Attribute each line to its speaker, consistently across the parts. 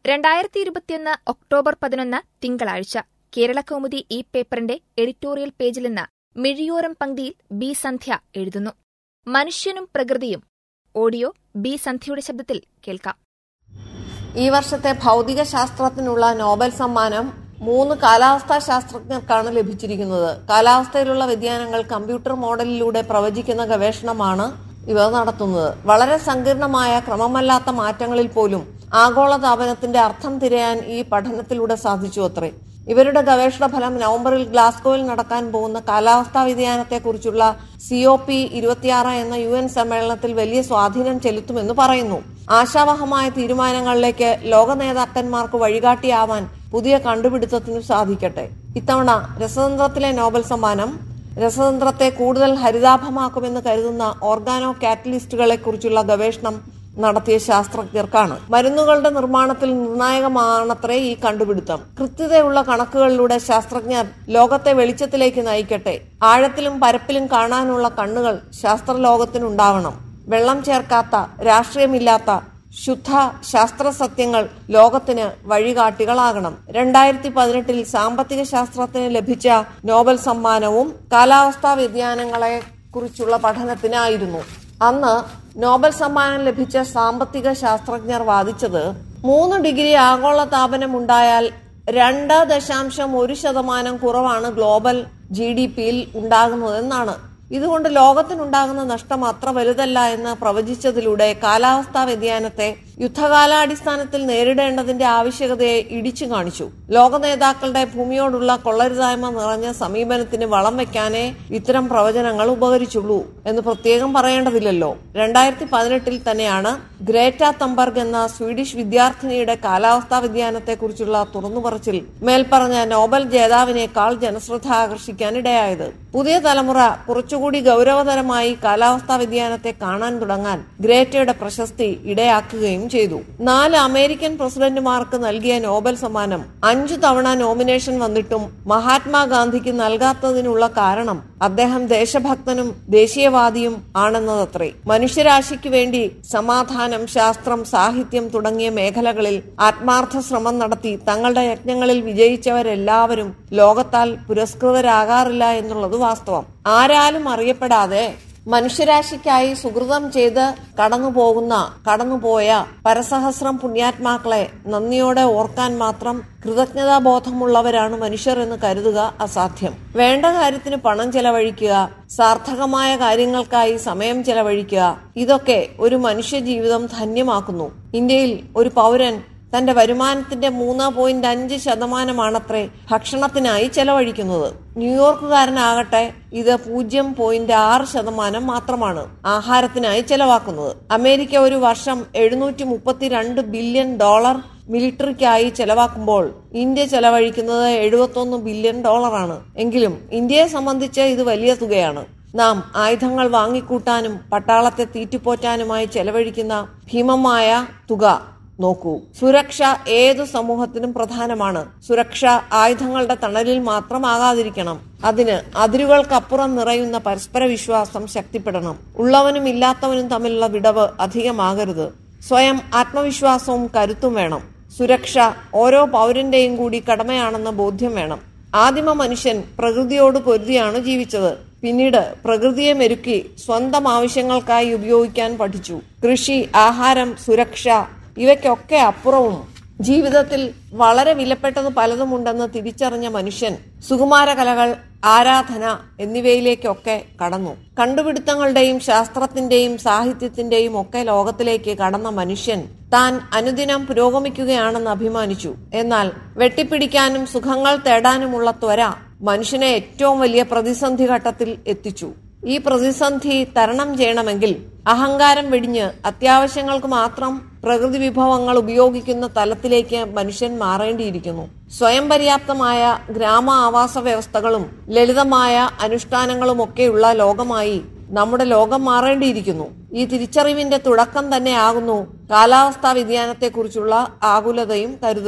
Speaker 1: രണ്ടായിരത്തി ഇരുപത്തിയൊന്ന് ഒക്ടോബർ പതിനൊന്ന് തിങ്കളാഴ്ച കേരളകൗമുദി ഈ പേപ്പറിന്റെ എഡിറ്റോറിയൽ പേജിൽ നിന്ന് മിഴിയോരം പങ്ക്തിയിൽ ബി സന്ധ്യ എഴുതുന്നു മനുഷ്യനും പ്രകൃതിയും ഓഡിയോ ബി സന്ധ്യയുടെ ശബ്ദത്തിൽ കേൾക്കാം
Speaker 2: ഈ വർഷത്തെ ഭൗതിക ശാസ്ത്രത്തിനുള്ള നോബൽ സമ്മാനം മൂന്ന് കാലാവസ്ഥാ ശാസ്ത്രജ്ഞർക്കാണ് ലഭിച്ചിരിക്കുന്നത് കാലാവസ്ഥയിലുള്ള വ്യതിയാനങ്ങൾ കമ്പ്യൂട്ടർ മോഡലിലൂടെ പ്രവചിക്കുന്ന ഗവേഷണമാണ് ഇവർ നടത്തുന്നത് വളരെ സങ്കീർണമായ ക്രമമല്ലാത്ത മാറ്റങ്ങളിൽ പോലും ആഗോളതാപനത്തിന്റെ അർത്ഥം തിരയാൻ ഈ പഠനത്തിലൂടെ സാധിച്ചു അത്രേ ഇവരുടെ ഗവേഷണ ഫലം നവംബറിൽ ഗ്ലാസ്ഗോയിൽ നടക്കാൻ പോകുന്ന കാലാവസ്ഥാ വ്യതിയാനത്തെക്കുറിച്ചുള്ള സി ഒ പി ഇരുപത്തിയാറ് എന്ന യു എൻ സമ്മേളനത്തിൽ വലിയ സ്വാധീനം ചെലുത്തുമെന്ന് പറയുന്നു ആശാവഹമായ തീരുമാനങ്ങളിലേക്ക് ലോക നേതാക്കന്മാർക്ക് വഴികാട്ടിയാവാൻ പുതിയ കണ്ടുപിടുത്തത്തിനു സാധിക്കട്ടെ ഇത്തവണ രസതന്ത്രത്തിലെ നോബൽ സമ്മാനം രസതന്ത്രത്തെ കൂടുതൽ ഹരിതാഭമാക്കുമെന്ന് കരുതുന്ന ഓർഗാനോ കാറ്റലിസ്റ്റുകളെ കുറിച്ചുള്ള ഗവേഷണം നടത്തിയ ശാസ്ത്രജ്ഞർക്കാണ് മരുന്നുകളുടെ നിർമ്മാണത്തിൽ നിർണായകമാണത്രേ ഈ കണ്ടുപിടുത്തം കൃത്യതയുള്ള കണക്കുകളിലൂടെ ശാസ്ത്രജ്ഞർ ലോകത്തെ വെളിച്ചത്തിലേക്ക് നയിക്കട്ടെ ആഴത്തിലും പരപ്പിലും കാണാനുള്ള കണ്ണുകൾ ശാസ്ത്രലോകത്തിനുണ്ടാവണം വെള്ളം ചേർക്കാത്ത രാഷ്ട്രീയമില്ലാത്ത ശുദ്ധ ശാസ്ത്ര സത്യങ്ങൾ ലോകത്തിന് വഴികാട്ടികളാകണം രണ്ടായിരത്തി പതിനെട്ടിൽ സാമ്പത്തിക ശാസ്ത്രത്തിന് ലഭിച്ച നോബൽ സമ്മാനവും കാലാവസ്ഥാ വ്യതിയാനങ്ങളെ കുറിച്ചുള്ള പഠനത്തിനായിരുന്നു അന്ന് നോബൽ സമ്മാനം ലഭിച്ച സാമ്പത്തിക ശാസ്ത്രജ്ഞർ വാദിച്ചത് മൂന്ന് ഡിഗ്രി ആഗോള താപനം ഉണ്ടായാൽ രണ്ട് ദശാംശം ഒരു ശതമാനം കുറവാണ് ഗ്ലോബൽ ജി ഡി പിയിൽ ഉണ്ടാകുന്നതെന്നാണ് ഇതുകൊണ്ട് ലോകത്തിനുണ്ടാകുന്ന നഷ്ടം അത്ര വലുതല്ല എന്ന് പ്രവചിച്ചതിലൂടെ കാലാവസ്ഥാ വ്യതിയാനത്തെ യുദ്ധകാലാടിസ്ഥാനത്തിൽ നേരിടേണ്ടതിന്റെ ആവശ്യകതയെ ഇടിച്ചു കാണിച്ചു ലോക നേതാക്കളുടെ ഭൂമിയോടുള്ള കൊള്ളരുതായ്മ നിറഞ്ഞ സമീപനത്തിന് വളം വെക്കാനേ ഇത്തരം പ്രവചനങ്ങൾ ഉപകരിച്ചുള്ളൂ എന്ന് പ്രത്യേകം പറയേണ്ടതില്ലല്ലോ രണ്ടായിരത്തി പതിനെട്ടിൽ തന്നെയാണ് ഗ്രേറ്റ തംബർഗ് എന്ന സ്വീഡിഷ് വിദ്യാർത്ഥിനിയുടെ കാലാവസ്ഥാ വ്യതിയാനത്തെക്കുറിച്ചുള്ള തുറന്നുപറച്ചിൽ മേൽപ്പറഞ്ഞ നോബൽ ജേതാവിനേക്കാൾ ജനശ്രദ്ധ ആകർഷിക്കാനിടയായത് പുതിയ തലമുറ കുറച്ചുകൂടി ഗൗരവതരമായി കാലാവസ്ഥാ വ്യതിയാനത്തെ കാണാൻ തുടങ്ങാൻ ഗ്രേറ്റയുടെ പ്രശസ്തി ഇടയാക്കുകയും ചെയ്തു നാല് അമേരിക്കൻ പ്രസിഡന്റുമാർക്ക് നൽകിയ നോബൽ സമ്മാനം അഞ്ചു തവണ നോമിനേഷൻ വന്നിട്ടും മഹാത്മാഗാന്ധിക്ക് നൽകാത്തതിനുള്ള കാരണം അദ്ദേഹം ദേശഭക്തനും ദേശീയവാദിയും ആണെന്നതത്രേ മനുഷ്യരാശിക്ക് വേണ്ടി സമാധാനം ശാസ്ത്രം സാഹിത്യം തുടങ്ങിയ മേഖലകളിൽ ആത്മാർത്ഥ ശ്രമം നടത്തി തങ്ങളുടെ യജ്ഞങ്ങളിൽ വിജയിച്ചവരെല്ലാവരും ലോകത്താൽ പുരസ്കൃതരാകാറില്ല എന്നുള്ളത് വാസ്തവം ആരാലും അറിയപ്പെടാതെ മനുഷ്യരാശിക്കായി സുഹൃതം ചെയ്ത് കടന്നുപോകുന്ന കടന്നുപോയ പരസഹസ്രം പുണ്യാത്മാക്കളെ നന്ദിയോടെ ഓർക്കാൻ മാത്രം കൃതജ്ഞതാബോധമുള്ളവരാണ് മനുഷ്യർ എന്ന് കരുതുക അസാധ്യം വേണ്ട കാര്യത്തിന് പണം ചെലവഴിക്കുക സാർത്ഥകമായ കാര്യങ്ങൾക്കായി സമയം ചെലവഴിക്കുക ഇതൊക്കെ ഒരു മനുഷ്യ ജീവിതം ധന്യമാക്കുന്നു ഇന്ത്യയിൽ ഒരു പൗരൻ തന്റെ വരുമാനത്തിന്റെ മൂന്ന് പോയിന്റ് അഞ്ച് ശതമാനമാണത്രേ ഭക്ഷണത്തിനായി ചെലവഴിക്കുന്നത് ന്യൂയോർക്കുകാരനാകട്ടെ ഇത് പൂജ്യം പോയിന്റ് ആറ് ശതമാനം മാത്രമാണ് ആഹാരത്തിനായി ചെലവാക്കുന്നത് അമേരിക്ക ഒരു വർഷം എഴുന്നൂറ്റി മുപ്പത്തിരണ്ട് ബില്യൺ ഡോളർ മിലിറ്ററിക്കായി ചെലവാക്കുമ്പോൾ ഇന്ത്യ ചെലവഴിക്കുന്നത് എഴുപത്തൊന്ന് ബില്യൺ ഡോളറാണ് എങ്കിലും ഇന്ത്യയെ സംബന്ധിച്ച് ഇത് വലിയ തുകയാണ് നാം ആയുധങ്ങൾ വാങ്ങിക്കൂട്ടാനും പട്ടാളത്തെ തീറ്റിപ്പോറ്റാനുമായി ചെലവഴിക്കുന്ന ഭീമമായ തുക നോക്കൂ സുരക്ഷ ഏതു സമൂഹത്തിനും പ്രധാനമാണ് സുരക്ഷ ആയുധങ്ങളുടെ തണലിൽ മാത്രമാകാതിരിക്കണം അതിന് അതിരുകൾക്കപ്പുറം നിറയുന്ന പരസ്പര വിശ്വാസം ശക്തിപ്പെടണം ഉള്ളവനും ഇല്ലാത്തവനും തമ്മിലുള്ള വിടവ് അധികമാകരുത് സ്വയം ആത്മവിശ്വാസവും കരുത്തും വേണം സുരക്ഷ ഓരോ പൗരന്റെയും കൂടി കടമയാണെന്ന ബോധ്യം വേണം ആദിമ മനുഷ്യൻ പ്രകൃതിയോട് പൊരുതിയാണ് ജീവിച്ചത് പിന്നീട് പ്രകൃതിയെ മെരുക്കി സ്വന്തം ആവശ്യങ്ങൾക്കായി ഉപയോഗിക്കാൻ പഠിച്ചു കൃഷി ആഹാരം സുരക്ഷ ഇവയ്ക്കൊക്കെ അപ്പുറവും ജീവിതത്തിൽ വളരെ വിലപ്പെട്ടത് പലതുമുണ്ടെന്ന് തിരിച്ചറിഞ്ഞ മനുഷ്യൻ സുകുമാര കലകൾ ആരാധന എന്നിവയിലേക്കൊക്കെ കടന്നു കണ്ടുപിടുത്തങ്ങളുടെയും ശാസ്ത്രത്തിന്റെയും സാഹിത്യത്തിന്റെയും ഒക്കെ ലോകത്തിലേക്ക് കടന്ന മനുഷ്യൻ താൻ അനുദിനം പുരോഗമിക്കുകയാണെന്ന് അഭിമാനിച്ചു എന്നാൽ വെട്ടിപ്പിടിക്കാനും സുഖങ്ങൾ തേടാനുമുള്ള ത്വര മനുഷ്യനെ ഏറ്റവും വലിയ പ്രതിസന്ധി ഘട്ടത്തിൽ എത്തിച്ചു ഈ പ്രതിസന്ധി തരണം ചെയ്യണമെങ്കിൽ അഹങ്കാരം വെടിഞ്ഞ് അത്യാവശ്യങ്ങൾക്ക് മാത്രം പ്രകൃതി വിഭവങ്ങൾ ഉപയോഗിക്കുന്ന തലത്തിലേക്ക് മനുഷ്യൻ മാറേണ്ടിയിരിക്കുന്നു സ്വയം പര്യാപ്തമായ ഗ്രാമ ആവാസ വ്യവസ്ഥകളും ലളിതമായ അനുഷ്ഠാനങ്ങളുമൊക്കെയുള്ള ലോകമായി നമ്മുടെ ലോകം മാറേണ്ടിയിരിക്കുന്നു ഈ തിരിച്ചറിവിന്റെ തുടക്കം തന്നെയാകുന്നു കാലാവസ്ഥാ വ്യതിയാനത്തെക്കുറിച്ചുള്ള ആകുലതയും കരുതലും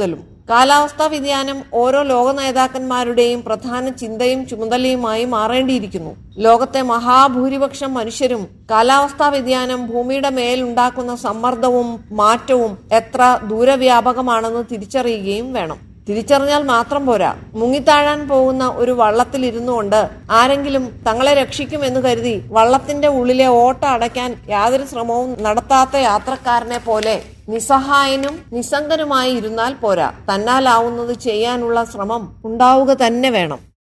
Speaker 2: കാലാവസ്ഥാ വ്യതിയാനം ഓരോ ലോക നേതാക്കന്മാരുടെയും പ്രധാന ചിന്തയും ചുമതലയുമായി മാറേണ്ടിയിരിക്കുന്നു ലോകത്തെ മഹാഭൂരിപക്ഷം മനുഷ്യരും കാലാവസ്ഥാ വ്യതിയാനം ഭൂമിയുടെ മേൽ ഉണ്ടാക്കുന്ന സമ്മർദ്ദവും മാറ്റവും എത്ര ദൂരവ്യാപകമാണെന്ന് തിരിച്ചറിയുകയും വേണം തിരിച്ചറിഞ്ഞാൽ മാത്രം പോരാ മുങ്ങിത്താഴാൻ പോകുന്ന ഒരു വള്ളത്തിൽ ഇരുന്നു കൊണ്ട് ആരെങ്കിലും തങ്ങളെ രക്ഷിക്കുമെന്ന് കരുതി വള്ളത്തിന്റെ ഉള്ളിലെ ഓട്ട അടയ്ക്കാൻ യാതൊരു ശ്രമവും നടത്താത്ത യാത്രക്കാരനെ പോലെ നിസ്സഹായനും നിസ്സംഗനുമായി ഇരുന്നാൽ പോരാ തന്നാലാവുന്നത് ചെയ്യാനുള്ള ശ്രമം ഉണ്ടാവുക തന്നെ വേണം